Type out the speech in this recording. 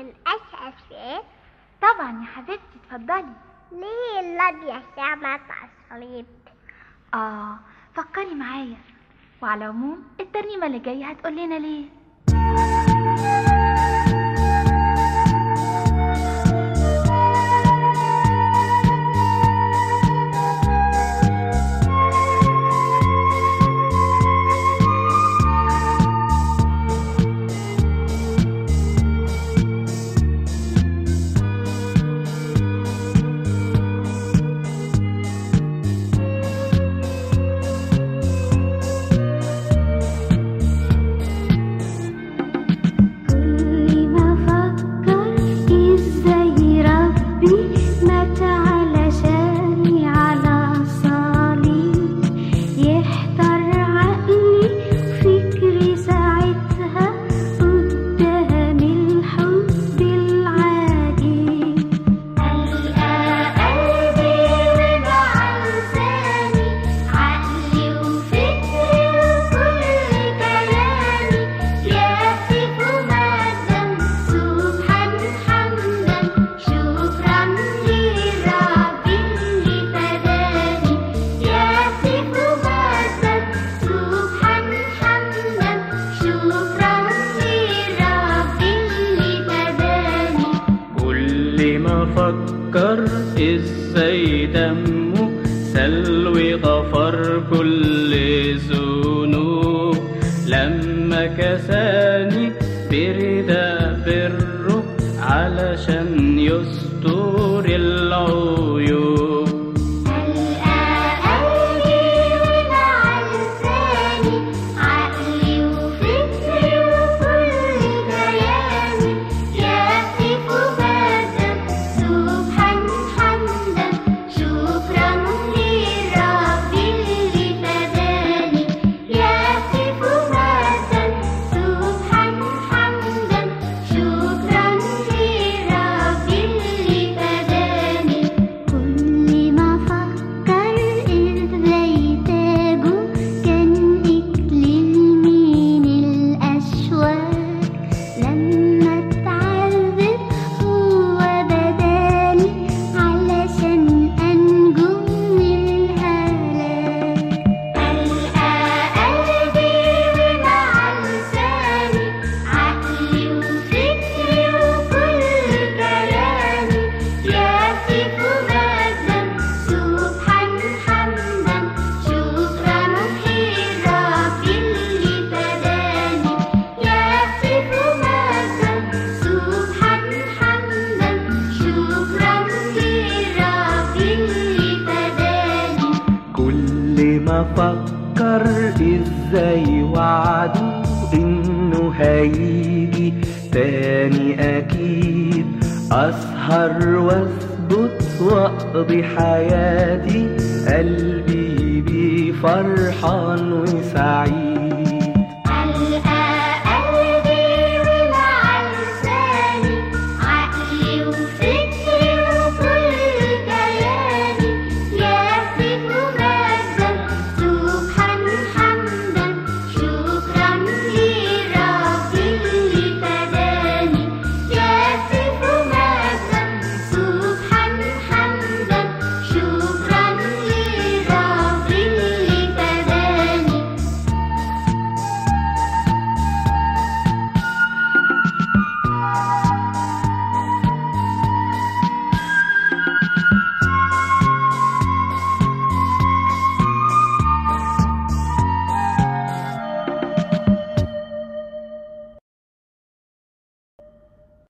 ممكن أسأل سؤال طبعا يا حبيبتي اتفضلي ليه النبي سمت على الصليب اه فكري معايا وعلى العموم الترنيمة اللي جاية هتقول لنا ليه كل ما فكر ازاي ربي مات علشاني على الصليب يحتار عقلي وفكري ساعتها قدام الحب العجيب ألقى قلبي ومع لساني عقلي وفكري وكل كلامي يهتف مجدا سبحان حمدا شكرا لرب اللي فداني يهتف مجدا سبحان حمدا شكرا لرب اللي فداني كل ما فكر ازاي دمه سلوي غفر كل ذنوب لما كساني بردا بره علشان يستر العيوب ألقى قلبي ومع لساني عقلي وفكري وكل كياني يهتف مجدا سبحان حمدا شكرا لرب اللي فداني يهتف مجدا سبحان حمدا شكرا لرب اللي فداني كل ما فكر ازاي تاجه كان اكليل من الاشواك لما اتعذب هو بدالي علشان انجو من الهلاك ألقى قلبي ومع لساني عقلي وفكري وكل كلامي يهتف مجدا سبحان حمدا شكرا لرب اللي فداني يهتف مجدا سبحان حمدا شكرا لرب اللي فداني كل ما فكر ازاي وعده انه هيجي تاني اكيد اسهر واثبت واقضي حياتي قلبي بيه فرحان وسعيد